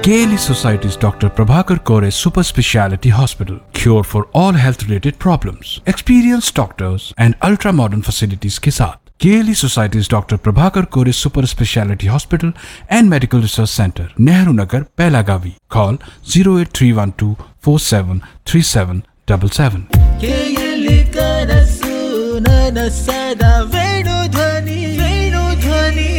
KLE Society's Dr. Prabhakar Kore Super Speciality Hospital. Cure for all health related problems. Experienced doctors and ultra modern facilities के साथ KLE Society's Dr. Prabhakar Kore Super Speciality Hospital and Medical Research Center, Nehru Nagar, Pelagavi. Call 08312 473777. ಕೇಯಲಿ ಕನಸು ನನಸದ ವೇಣು ಧ್ವನಿ ವೇಣು ಧ್ವನಿ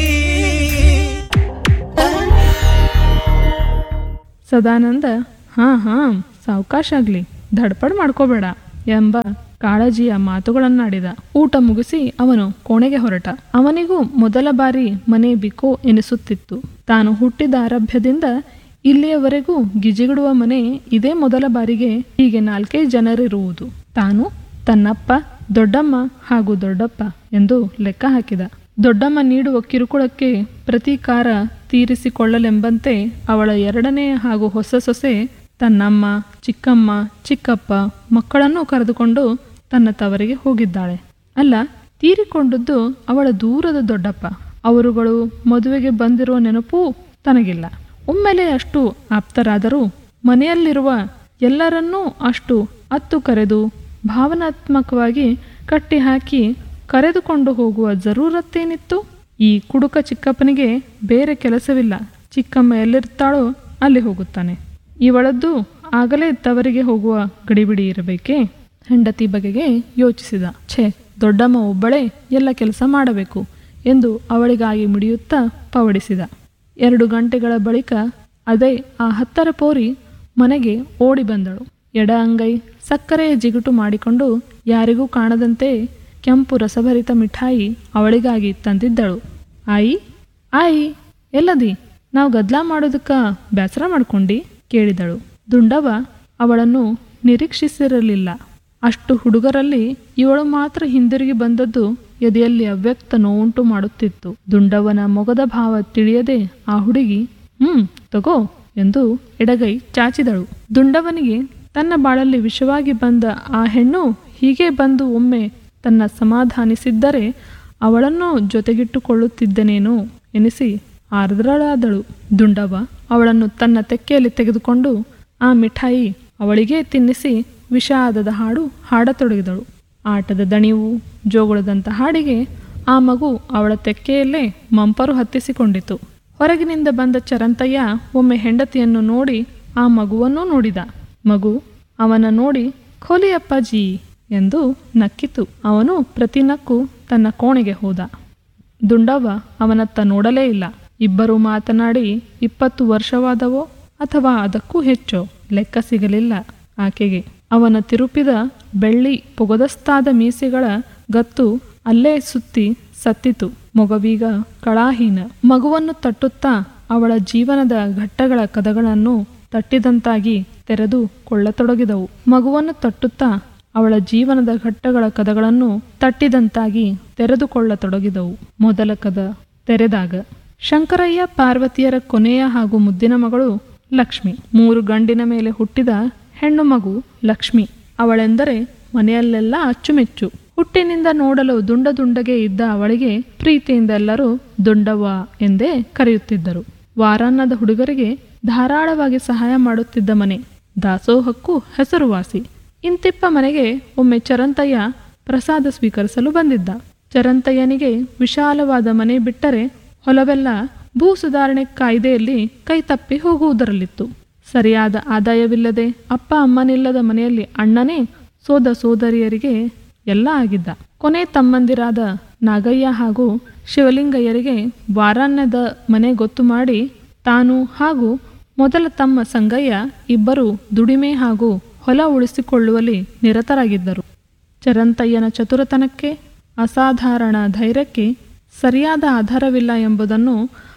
ಸದಾನಂದ ಹಾಂ ಹಾಂ ಸಾವಕಾಶ ಆಗ್ಲಿ ಧಡ್ಪಡ್ ಮಾಡ್ಕೋಬೇಡ ಎಂಬ ಕಾಳಜಿಯ ಮಾತುಗಳನ್ನಾಡಿದ ಊಟ ಮುಗಿಸಿ ಅವನು ಕೋಣೆಗೆ ಹೊರಟ ಅವನಿಗೂ ಮೊದಲ ಬಾರಿ ಮನೆ ಬಿಕೋ ಎನಿಸುತ್ತಿತ್ತು ತಾನು ಹುಟ್ಟಿದ ಆರಭ್ಯದಿಂದ ಇಲ್ಲಿಯವರೆಗೂ ಗಿಜಿಗುಡುವ ಮನೆ ಇದೇ ಮೊದಲ ಬಾರಿಗೆ ಹೀಗೆ ನಾಲ್ಕೈದು ಜನರಿರುವುದು ತಾನು ತನ್ನಪ್ಪ ದೊಡ್ಡಮ್ಮ ಹಾಗೂ ದೊಡ್ಡಪ್ಪ ಎಂದು ಲೆಕ್ಕ ಹಾಕಿದ ದೊಡ್ಡಮ್ಮ ನೀಡುವ ಕಿರುಕುಳಕ್ಕೆ ಪ್ರತೀಕಾರ ತೀರಿಸಿಕೊಳ್ಳಲೆಂಬಂತೆ ಅವಳ ಎರಡನೇ ಹಾಗೂ ಹೊಸ ಸೊಸೆ ತನ್ನಮ್ಮ ಚಿಕ್ಕಮ್ಮ ಚಿಕ್ಕಪ್ಪ ಮಕ್ಕಳನ್ನೂ ಕರೆದುಕೊಂಡು ತನ್ನ ತವರಿಗೆ ಹೋಗಿದ್ದಾಳೆ ಅಲ್ಲ ತೀರಿಕೊಂಡದ್ದು ಅವಳ ದೂರದ ದೊಡ್ಡಪ್ಪ ಅವರುಗಳು ಮದುವೆಗೆ ಬಂದಿರುವ ನೆನಪೂ ತನಗಿಲ್ಲ ಒಮ್ಮೆಲೆ ಅಷ್ಟು ಆಪ್ತರಾದರೂ ಮನೆಯಲ್ಲಿರುವ ಎಲ್ಲರನ್ನೂ ಅಷ್ಟು ಅತ್ತು ಕರೆದು ಭಾವನಾತ್ಮಕವಾಗಿ ಕಟ್ಟಿಹಾಕಿ ಕರೆದುಕೊಂಡು ಹೋಗುವ ಜರೂರತ್ತೇನಿತ್ತು ಈ ಕುಡುಕ ಚಿಕ್ಕಪ್ಪನಿಗೆ ಬೇರೆ ಕೆಲಸವಿಲ್ಲ ಚಿಕ್ಕಮ್ಮ ಎಲ್ಲಿರ್ತಾಳೋ ಅಲ್ಲಿ ಹೋಗುತ್ತಾನೆ ಇವಳದ್ದು ಆಗಲೇ ತವರಿಗೆ ಹೋಗುವ ಗಡಿಬಿಡಿ ಇರಬೇಕೇ ಹೆಂಡತಿ ಬಗೆಗೆ ಯೋಚಿಸಿದ ಛೇ ದೊಡ್ಡಮ್ಮ ಒಬ್ಬಳೇ ಎಲ್ಲ ಕೆಲಸ ಮಾಡಬೇಕು ಎಂದು ಅವಳಿಗಾಗಿ ಮಿಡಿಯುತ್ತಾ ಪವಡಿಸಿದ ಎರಡು ಗಂಟೆಗಳ ಬಳಿಕ ಅದೇ ಆ ಹತ್ತರ ಪೋರಿ ಮನೆಗೆ ಓಡಿ ಬಂದಳು ಎಡ ಅಂಗೈ ಸಕ್ಕರೆಯ ಜಿಗುಟು ಮಾಡಿಕೊಂಡು ಯಾರಿಗೂ ಕಾಣದಂತೆ ಕೆಂಪು ರಸಭರಿತ ಮಿಠಾಯಿ ಅವಳಿಗಾಗಿ ತಂದಿದ್ದಳು ಆಯಿ ಆಯಿ ಎಲ್ಲದಿ ನಾವು ಗದ್ಲಾ ಮಾಡೋದಕ್ಕ ಬೇಸರ ಮಾಡ್ಕೊಂಡಿ ಕೇಳಿದಳು ದುಂಡವ ಅವಳನ್ನು ನಿರೀಕ್ಷಿಸಿರಲಿಲ್ಲ ಅಷ್ಟು ಹುಡುಗರಲ್ಲಿ ಇವಳು ಮಾತ್ರ ಹಿಂದಿರುಗಿ ಬಂದದ್ದು ಎದೆಯಲ್ಲಿ ಅವ್ಯಕ್ತ ನೋವುಂಟು ಮಾಡುತ್ತಿತ್ತು ದುಂಡವನ ಮೊಗದ ಭಾವ ತಿಳಿಯದೆ ಆ ಹುಡುಗಿ ಹ್ಮ್ ತಗೋ ಎಂದು ಎಡಗೈ ಚಾಚಿದಳು ದುಂಡವನಿಗೆ ತನ್ನ ಬಾಳಲ್ಲಿ ವಿಷವಾಗಿ ಬಂದ ಆ ಹೆಣ್ಣು ಹೀಗೆ ಬಂದು ಒಮ್ಮೆ ತನ್ನ ಸಮಾಧಾನಿಸಿದ್ದರೆ ಅವಳನ್ನು ಜೊತೆಗಿಟ್ಟುಕೊಳ್ಳುತ್ತಿದ್ದನೇನೋ ಎನಿಸಿ ಆರ್ದ್ರಳಾದಳು ದುಂಡವ ಅವಳನ್ನು ತನ್ನ ತೆಕ್ಕೆಯಲ್ಲಿ ತೆಗೆದುಕೊಂಡು ಆ ಮಿಠಾಯಿ ಅವಳಿಗೇ ತಿನ್ನಿಸಿ ವಿಷಾದದ ಹಾಡು ಹಾಡತೊಡಗಿದಳು ಆಟದ ದಣಿವು ಜೋಗುಳದಂಥ ಹಾಡಿಗೆ ಆ ಮಗು ಅವಳ ತೆಕ್ಕೆಯಲ್ಲೇ ಮಂಪರು ಹತ್ತಿಸಿಕೊಂಡಿತು ಹೊರಗಿನಿಂದ ಬಂದ ಚರಂತಯ್ಯ ಒಮ್ಮೆ ಹೆಂಡತಿಯನ್ನು ನೋಡಿ ಆ ಮಗುವನ್ನೂ ನೋಡಿದ ಮಗು ಅವನ ನೋಡಿ ಖೋಲಿ ಅಪ್ಪಾಜಿ ಎಂದು ನಕ್ಕಿತು ಅವನು ಪ್ರತಿ ನಕ್ಕು ತನ್ನ ಕೋಣೆಗೆ ಹೋದ ದುಂಡವ್ವ ಅವನತ್ತ ನೋಡಲೇ ಇಲ್ಲ ಇಬ್ಬರು ಮಾತನಾಡಿ ಇಪ್ಪತ್ತು ವರ್ಷವಾದವೋ ಅಥವಾ ಅದಕ್ಕೂ ಹೆಚ್ಚೋ ಲೆಕ್ಕ ಸಿಗಲಿಲ್ಲ ಆಕೆಗೆ ಅವನ ತಿರುಪಿದ ಬೆಳ್ಳಿ ಪೊಗದಸ್ತಾದ ಮೀಸೆಗಳ ಗತ್ತು ಅಲ್ಲೇ ಸುತ್ತಿ ಸತ್ತಿತು ಮೊಗವೀಗ ಕಳಾಹೀನ ಮಗುವನ್ನು ತಟ್ಟುತ್ತಾ ಅವಳ ಜೀವನದ ಘಟ್ಟಗಳ ಕದಗಳನ್ನು ತಟ್ಟಿದಂತಾಗಿ ತೆರೆದು ಕೊಳ್ಳತೊಡಗಿದವು ಮಗುವನ್ನು ತಟ್ಟುತ್ತಾ ಅವಳ ಜೀವನದ ಘಟ್ಟಗಳ ಕದಗಳನ್ನು ತಟ್ಟಿದಂತಾಗಿ ತೆರೆದುಕೊಳ್ಳತೊಡಗಿದವು ಮೊದಲ ಕದ ತೆರೆದಾಗ ಶಂಕರಯ್ಯ ಪಾರ್ವತಿಯರ ಕೊನೆಯ ಹಾಗೂ ಮುದ್ದಿನ ಮಗಳು ಲಕ್ಷ್ಮಿ ಮೂರು ಗಂಡಿನ ಮೇಲೆ ಹುಟ್ಟಿದ ಹೆಣ್ಣು ಮಗು ಲಕ್ಷ್ಮಿ ಅವಳೆಂದರೆ ಮನೆಯಲ್ಲೆಲ್ಲ ಅಚ್ಚುಮೆಚ್ಚು ಹುಟ್ಟಿನಿಂದ ನೋಡಲು ದುಂಡ ದುಂಡಗೆ ಇದ್ದ ಅವಳಿಗೆ ಪ್ರೀತಿಯಿಂದ ಎಲ್ಲರೂ ದುಂಡವ್ವ ಎಂದೇ ಕರೆಯುತ್ತಿದ್ದರು ವಾರಾನ್ನದ ಹುಡುಗರಿಗೆ ಧಾರಾಳವಾಗಿ ಸಹಾಯ ಮಾಡುತ್ತಿದ್ದ ಮನೆ ದಾಸೋಹಕ್ಕೂ ಹೆಸರುವಾಸಿ ಇಂತಿಪ್ಪ ಮನೆಗೆ ಒಮ್ಮೆ ಚರಂತಯ್ಯ ಪ್ರಸಾದ ಸ್ವೀಕರಿಸಲು ಬಂದಿದ್ದ ಚರಂತಯ್ಯನಿಗೆ ವಿಶಾಲವಾದ ಮನೆ ಬಿಟ್ಟರೆ ಹೊಲವೆಲ್ಲ ಭೂ ಸುಧಾರಣೆ ಕಾಯ್ದೆಯಲ್ಲಿ ಕೈತಪ್ಪಿ ಹೋಗುವುದರಲ್ಲಿತ್ತು ಸರಿಯಾದ ಆದಾಯವಿಲ್ಲದೆ ಅಪ್ಪ ಅಮ್ಮನಿಲ್ಲದ ಮನೆಯಲ್ಲಿ ಅಣ್ಣನೇ ಸೋದ ಸೋದರಿಯರಿಗೆ ಎಲ್ಲ ಆಗಿದ್ದ ಕೊನೆ ತಮ್ಮಂದಿರಾದ ನಾಗಯ್ಯ ಹಾಗೂ ಶಿವಲಿಂಗಯ್ಯರಿಗೆ ವಾರಾನ್ಯದ ಮನೆ ಗೊತ್ತು ಮಾಡಿ ತಾನು ಹಾಗೂ ಮೊದಲ ತಮ್ಮ ಸಂಗಯ್ಯ ಇಬ್ಬರು ದುಡಿಮೆ ಹಾಗೂ ಹೊಲ ಉಳಿಸಿಕೊಳ್ಳುವಲ್ಲಿ ನಿರತರಾಗಿದ್ದರು ಚರಂತಯ್ಯನ ಚತುರತನಕ್ಕೆ ಅಸಾಧಾರಣ ಧೈರ್ಯಕ್ಕೆ ಸರಿಯಾದ ಆಧಾರವಿಲ್ಲ ಎಂಬುದನ್ನು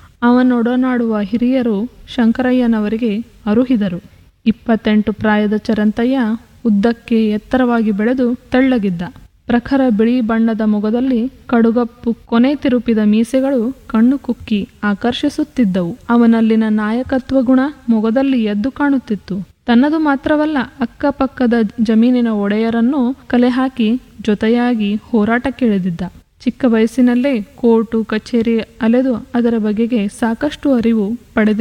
ಅವನೊಡನಾಡುವ ಹಿರಿಯರು ಶಂಕರಯ್ಯನವರಿಗೆ ಅರುಹಿದರು ಇಪ್ಪತ್ತೆಂಟು ಪ್ರಾಯದ ಚರಂತಯ್ಯ ಉದ್ದಕ್ಕೆ ಎತ್ತರವಾಗಿ ಬೆಳೆದು ತೆಳ್ಳಗಿದ್ದ ಪ್ರಖರ ಬಿಳಿ ಬಣ್ಣದ ಮೊಗದಲ್ಲಿ ಕಡುಗಪ್ಪು ಕೊನೆ ತಿರುಪಿದ ಮೀಸೆಗಳು ಕಣ್ಣು ಕುಕ್ಕಿ ಆಕರ್ಷಿಸುತ್ತಿದ್ದವು ಅವನಲ್ಲಿನ ನಾಯಕತ್ವ ಗುಣ ಮೊಗದಲ್ಲಿ ಎದ್ದು ಕಾಣುತ್ತಿತ್ತು ತನ್ನದು ಮಾತ್ರವಲ್ಲ ಅಕ್ಕಪಕ್ಕದ ಜಮೀನಿನ ಒಡೆಯರನ್ನು ಕಲೆ ಹಾಕಿ ಜೊತೆಯಾಗಿ ಹೋರಾಟಕ್ಕಿಳಿದಿದ್ದ ಚಿಕ್ಕ ವಯಸ್ಸಿನಲ್ಲೇ ಕೋರ್ಟು ಕಚೇರಿ ಅಲೆದು ಅದರ ಬಗೆಗೆ ಸಾಕಷ್ಟು ಅರಿವು ಪಡೆದಿದ್ದ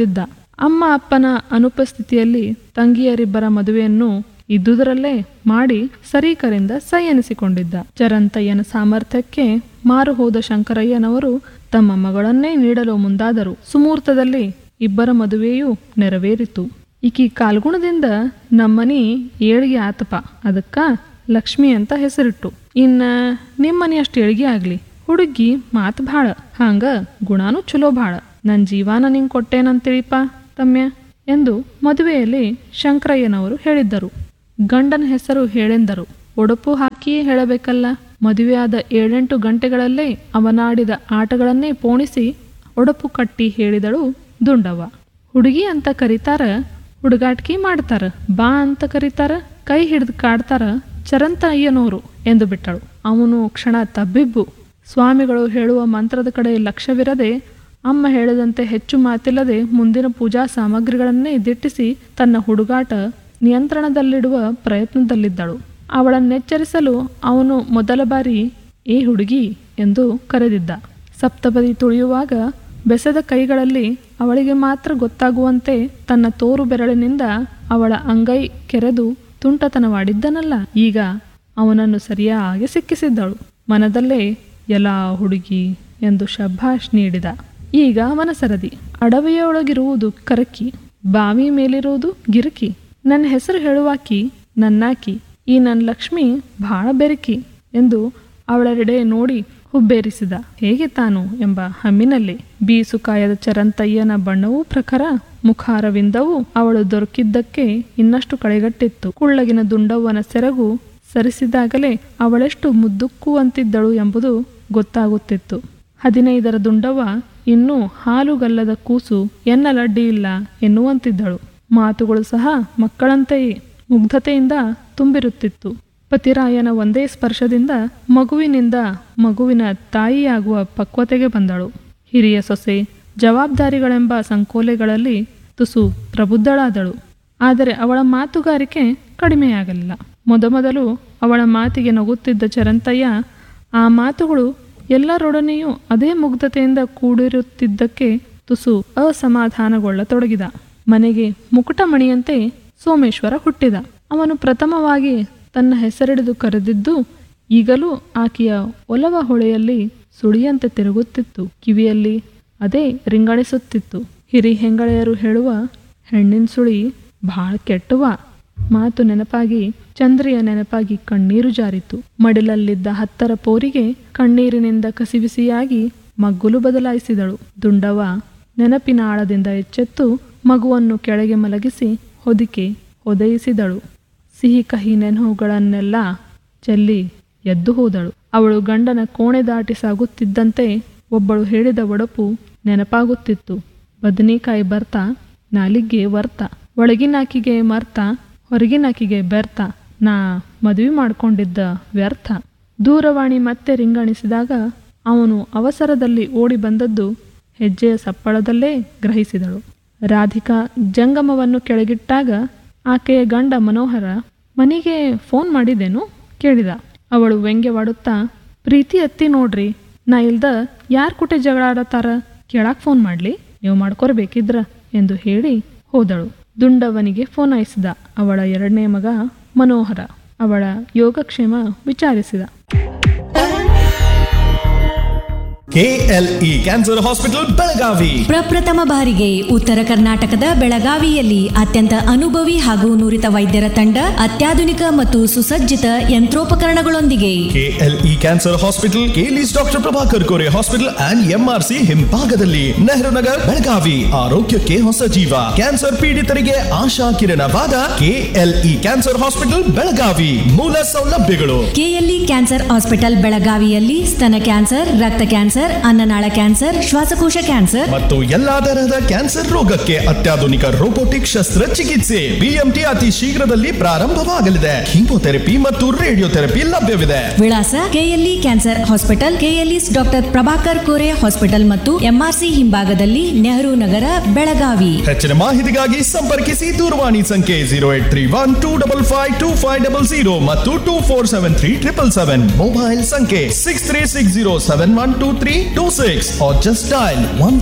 ಅಮ್ಮ ಅಪ್ಪನ ಅನುಪಸ್ಥಿತಿಯಲ್ಲಿ ತಂಗಿಯರಿಬ್ಬರ ಮದುವೆಯನ್ನು ಇದ್ದುದರಲ್ಲೇ ಮಾಡಿ ಸರೀಕರಿಂದ ಸೈ ಎನಿಸಿಕೊಂಡಿದ್ದ ಚರಂತಯ್ಯನ ಸಾಮರ್ಥ್ಯಕ್ಕೆ ಮಾರು ಹೋದ ಶಂಕರಯ್ಯನವರು ತಮ್ಮ ಮಗಳನ್ನೇ ನೀಡಲು ಮುಂದಾದರು ಸುಮೂರ್ತದಲ್ಲಿ ಇಬ್ಬರ ಮದುವೆಯೂ ನೆರವೇರಿತು ಈಕಿ ಕಾಲ್ಗುಣದಿಂದ ನಮ್ಮನಿ ಏಳಿಗೆ ಆತಪ ಅದಕ್ಕ ಲಕ್ಷ್ಮಿ ಅಂತ ಹೆಸರಿಟ್ಟು ಇನ್ನ ನಿಮ್ಮನಿ ಅಷ್ಟು ಏಳಿಗೆ ಆಗ್ಲಿ ಹುಡುಗಿ ಮಾತು ಭಾಳ ಹಾಂಗ ಗುಣಾನು ಚಲೋ ಭಾಳ ನನ್ ಜೀವಾನ ನಿಂಗ್ ಕೊಟ್ಟೇನಂತೇಳಿಪ ತಮ್ಯ ಎಂದು ಮದುವೆಯಲ್ಲಿ ಶಂಕರಯ್ಯನವರು ಹೇಳಿದ್ದರು ಗಂಡನ ಹೆಸರು ಹೇಳೆಂದರು ಒಡಪು ಹಾಕಿಯೇ ಹೇಳಬೇಕಲ್ಲ ಮದುವೆಯಾದ ಏಳೆಂಟು ಗಂಟೆಗಳಲ್ಲೇ ಅವನಾಡಿದ ಆಟಗಳನ್ನೇ ಪೋಣಿಸಿ ಒಡಪು ಕಟ್ಟಿ ಹೇಳಿದಳು ದುಂಡವ್ವ ಹುಡುಗಿ ಅಂತ ಕರೀತಾರ ಹುಡುಗಾಟ್ಕಿ ಮಾಡ್ತಾರ ಬಾ ಅಂತ ಕರೀತಾರ ಕೈ ಹಿಡಿದು ಕಾಡ್ತಾರ ಚರಂತ ಅಯ್ಯನೋರು ಎಂದು ಬಿಟ್ಟಳು ಅವನು ಕ್ಷಣ ತಬ್ಬಿಬ್ಬು ಸ್ವಾಮಿಗಳು ಹೇಳುವ ಮಂತ್ರದ ಕಡೆ ಲಕ್ಷ್ಯವಿರದೆ ಅಮ್ಮ ಹೇಳಿದಂತೆ ಹೆಚ್ಚು ಮಾತಿಲ್ಲದೆ ಮುಂದಿನ ಪೂಜಾ ಸಾಮಗ್ರಿಗಳನ್ನೇ ದಿಟ್ಟಿಸಿ ತನ್ನ ಹುಡುಗಾಟ ನಿಯಂತ್ರಣದಲ್ಲಿಡುವ ಪ್ರಯತ್ನದಲ್ಲಿದ್ದಳು ಅವಳನ್ನೆಚ್ಚರಿಸಲು ಅವನು ಮೊದಲ ಬಾರಿ ಏ ಹುಡುಗಿ ಎಂದು ಕರೆದಿದ್ದ ಸಪ್ತಪದಿ ತುಳಿಯುವಾಗ ಬೆಸೆದ ಕೈಗಳಲ್ಲಿ ಅವಳಿಗೆ ಮಾತ್ರ ಗೊತ್ತಾಗುವಂತೆ ತನ್ನ ತೋರು ಬೆರಳಿನಿಂದ ಅವಳ ಅಂಗೈ ಕೆರೆದು ತುಂಟತನವಾಡಿದ್ದನಲ್ಲ ಈಗ ಅವನನ್ನು ಸರಿಯಾಗಿ ಸಿಕ್ಕಿಸಿದ್ದಳು ಮನದಲ್ಲೇ ಎಲಾ ಹುಡುಗಿ ಎಂದು ಶಭಾಷ್ ನೀಡಿದ ಈಗ ಅವನ ಸರದಿ ಅಡವಿಯೊಳಗಿರುವುದು ಕರಕಿ ಬಾವಿ ಮೇಲಿರುವುದು ಗಿರಕಿ ನನ್ನ ಹೆಸರು ಹೇಳುವಾಕಿ ನನ್ನಾಕಿ ಈ ನನ್ನ ಲಕ್ಷ್ಮಿ ಬಹಳ ಬೆರಕಿ ಎಂದು ಅವಳೆಡೆ ನೋಡಿ ಹುಬ್ಬೇರಿಸಿದ ಹೇಗೆ ತಾನು ಎಂಬ ಹಮ್ಮಿನಲ್ಲಿ ಬೀಸು ಕಾಯದ ಚರಂತಯ್ಯನ ಬಣ್ಣವೂ ಪ್ರಖರ ಮುಖಾರವಿಂದವೂ ಅವಳು ದೊರಕಿದ್ದಕ್ಕೆ ಇನ್ನಷ್ಟು ಕಳೆಗಟ್ಟಿತ್ತು ಕುಳ್ಳಗಿನ ದುಂಡವ್ವನ ಸೆರಗು ಸರಿಸಿದಾಗಲೇ ಅವಳೆಷ್ಟು ಮುದ್ದುಕ್ಕುವಂತಿದ್ದಳು ಎಂಬುದು ಗೊತ್ತಾಗುತ್ತಿತ್ತು ಹದಿನೈದರ ದುಂಡವ್ವ ಇನ್ನೂ ಹಾಲುಗಲ್ಲದ ಕೂಸು ಎನ್ನಲಡ್ಡಿ ಇಲ್ಲ ಎನ್ನುವಂತಿದ್ದಳು ಮಾತುಗಳು ಸಹ ಮಕ್ಕಳಂತೆಯೇ ಮುಗ್ಧತೆಯಿಂದ ತುಂಬಿರುತ್ತಿತ್ತು ಪತಿರಾಯನ ಒಂದೇ ಸ್ಪರ್ಶದಿಂದ ಮಗುವಿನಿಂದ ಮಗುವಿನ ತಾಯಿಯಾಗುವ ಪಕ್ವತೆಗೆ ಬಂದಳು ಹಿರಿಯ ಸೊಸೆ ಜವಾಬ್ದಾರಿಗಳೆಂಬ ಸಂಕೋಲೆಗಳಲ್ಲಿ ತುಸು ಪ್ರಬುದ್ಧಳಾದಳು ಆದರೆ ಅವಳ ಮಾತುಗಾರಿಕೆ ಕಡಿಮೆಯಾಗಲಿಲ್ಲ ಮೊದಮೊದಲು ಅವಳ ಮಾತಿಗೆ ನಗುತ್ತಿದ್ದ ಚರಂತಯ್ಯ ಆ ಮಾತುಗಳು ಎಲ್ಲರೊಡನೆಯೂ ಅದೇ ಮುಗ್ಧತೆಯಿಂದ ಕೂಡಿರುತ್ತಿದ್ದಕ್ಕೆ ತುಸು ಅಸಮಾಧಾನಗೊಳ್ಳತೊಡಗಿದ ಮನೆಗೆ ಮುಕುಟಮಣಿಯಂತೆ ಸೋಮೇಶ್ವರ ಹುಟ್ಟಿದ ಅವನು ಪ್ರಥಮವಾಗಿ ತನ್ನ ಹೆಸರಿಡಿದು ಕರೆದಿದ್ದು ಈಗಲೂ ಆಕೆಯ ಒಲವ ಹೊಳೆಯಲ್ಲಿ ಸುಳಿಯಂತೆ ತಿರುಗುತ್ತಿತ್ತು ಕಿವಿಯಲ್ಲಿ ಅದೇ ರಿಂಗಣಿಸುತ್ತಿತ್ತು ಹಿರಿ ಹೆಂಗಳೆಯರು ಹೇಳುವ ಹೆಣ್ಣಿನ ಸುಳಿ ಬಹಳ ಕೆಟ್ಟವ ಮಾತು ನೆನಪಾಗಿ ಚಂದ್ರಿಯ ನೆನಪಾಗಿ ಕಣ್ಣೀರು ಜಾರಿತು ಮಡಿಲಲ್ಲಿದ್ದ ಹತ್ತರ ಪೋರಿಗೆ ಕಣ್ಣೀರಿನಿಂದ ಕಸಿಬಿಸಿಯಾಗಿ ಮಗ್ಗುಲು ಬದಲಾಯಿಸಿದಳು ದುಂಡವ ನೆನಪಿನ ಆಳದಿಂದ ಎಚ್ಚೆತ್ತು ಮಗುವನ್ನು ಕೆಳಗೆ ಮಲಗಿಸಿ ಹೊದಿಕೆ ಹೊದಯಿಸಿದಳು ಸಿಹಿ ಕಹಿ ನೆನಹುಗಳನ್ನೆಲ್ಲ ಚೆಲ್ಲಿ ಎದ್ದು ಹೋದಳು ಅವಳು ಗಂಡನ ಕೋಣೆ ದಾಟಿ ಸಾಗುತ್ತಿದ್ದಂತೆ ಒಬ್ಬಳು ಹೇಳಿದ ಒಡಪು ನೆನಪಾಗುತ್ತಿತ್ತು ಬದನೆಕಾಯಿ ಬರ್ತಾ ನಾಲಿಗೆ ವರ್ತ ಒಳಗಿನಾಕಿಗೆ ಮರ್ತ ಹೊರಗಿನಾಕಿಗೆ ಬೆರ್ತ ನಾ ಮದುವೆ ಮಾಡ್ಕೊಂಡಿದ್ದ ವ್ಯರ್ಥ ದೂರವಾಣಿ ಮತ್ತೆ ರಿಂಗಣಿಸಿದಾಗ ಅವನು ಅವಸರದಲ್ಲಿ ಓಡಿ ಬಂದದ್ದು ಹೆಜ್ಜೆಯ ಸಪ್ಪಳದಲ್ಲೇ ಗ್ರಹಿಸಿದಳು ರಾಧಿಕಾ ಜಂಗಮವನ್ನು ಕೆಳಗಿಟ್ಟಾಗ ಆಕೆಯ ಗಂಡ ಮನೋಹರ ಮನೆಗೆ ಫೋನ್ ಮಾಡಿದೇನು ಕೇಳಿದ ಅವಳು ವ್ಯಂಗ್ಯವಾಡುತ್ತಾ ಪ್ರೀತಿ ಅತ್ತಿ ನೋಡ್ರಿ ನಾ ಇಲ್ದ ಯಾರ್ ಕುಟೆ ಜಗಳ ಆಡತಾರ ಕೇಳಾಕ್ ಫೋನ್ ಮಾಡ್ಲಿ ನೀವು ಮಾಡ್ಕೊರ್ಬೇಕಿದ್ರ ಎಂದು ಹೇಳಿ ಹೋದಳು ದುಂಡವನಿಗೆ ಫೋನ್ ಆಯಿಸಿದ ಅವಳ ಎರಡನೇ ಮಗ ಮನೋಹರ ಅವಳ ಯೋಗಕ್ಷೇಮ ವಿಚಾರಿಸಿದ ಕೆಎಲ್ಇ ಕ್ಯಾನ್ಸರ್ ಹಾಸ್ಪಿಟಲ್ ಬೆಳಗಾವಿ ಪ್ರಪ್ರಥಮ ಬಾರಿಗೆ ಉತ್ತರ ಕರ್ನಾಟಕದ ಬೆಳಗಾವಿಯಲ್ಲಿ ಅತ್ಯಂತ ಅನುಭವಿ ಹಾಗೂ ನುರಿತ ವೈದ್ಯರ ತಂಡ ಅತ್ಯಾಧುನಿಕ ಮತ್ತು ಸುಸಜ್ಜಿತ ಯಂತ್ರೋಪಕರಣಗಳೊಂದಿಗೆ KLE cancer hospital KLE's doctor Prabhakar Kore hospital and MRC ಹಿಂಭಾಗದಲ್ಲಿ ನೆಹರು ನಗರ್ ಬೆಳಗಾವಿ ಆರೋಗ್ಯಕ್ಕೆ ಹೊಸ ಜೀವ ಕ್ಯಾನ್ಸರ್ ಪೀಡಿತರಿಗೆ ಆಶಾ ಕಿರಣವಾದ ಕೆಎಲ್ಇ ಕ್ಯಾನ್ಸರ್ ಹಾಸ್ಪಿಟಲ್ ಬೆಳಗಾವಿ ಮೂಲ ಸೌಲಭ್ಯಗಳು ಕೆಎಲ್ಇ ಕ್ಯಾನ್ಸರ್ ಹಾಸ್ಪಿಟಲ್ ಬೆಳಗಾವಿಯಲ್ಲಿ ಸ್ತನ ಕ್ಯಾನ್ಸರ್ ರಕ್ತ ಕ್ಯಾನ್ಸರ್ ಅನ್ನನಾಳ ಕ್ಯಾನ್ಸರ್ ಶ್ವಾಸಕೋಶ ಕ್ಯಾನ್ಸರ್ ಮತ್ತು ಎಲ್ಲಾ ತರಹದ ಕ್ಯಾನ್ಸರ್ ರೋಗಕ್ಕೆ ಅತ್ಯಾಧುನಿಕ ರೋಬೋಟಿಕ್ ಶಸ್ತ್ರಚಿಕಿತ್ಸೆ ಬಿಎಂಟಿ ಅತಿ ಶೀಘ್ರದಲ್ಲಿ ಪ್ರಾರಂಭವಾಗಲಿದೆ ಕೀಮೋಥೆರಪಿ ಮತ್ತು ರೇಡಿಯೋಥೆರಪಿ ಲಭ್ಯವಿದೆ ವಿಳಾಸ KLE cancer hospital KLE's doctor Prabhakar Kore hospital ಮತ್ತು ಎಂಆರ್ಸಿ ಹಿಂಭಾಗದಲ್ಲಿ ನೆಹರು ನಗರ ಬೆಳಗಾವಿ ಹೆಚ್ಚಿನ ಮಾಹಿತಿಗಾಗಿ ಸಂಪರ್ಕಿಸಿ ದೂರವಾಣಿ ಸಂಖ್ಯೆ zero eight three one two double five two five double zero ಮತ್ತು two four seven three triple seven mobile ಸಂಖ್ಯೆ six three six zero seven one two three two six just dial one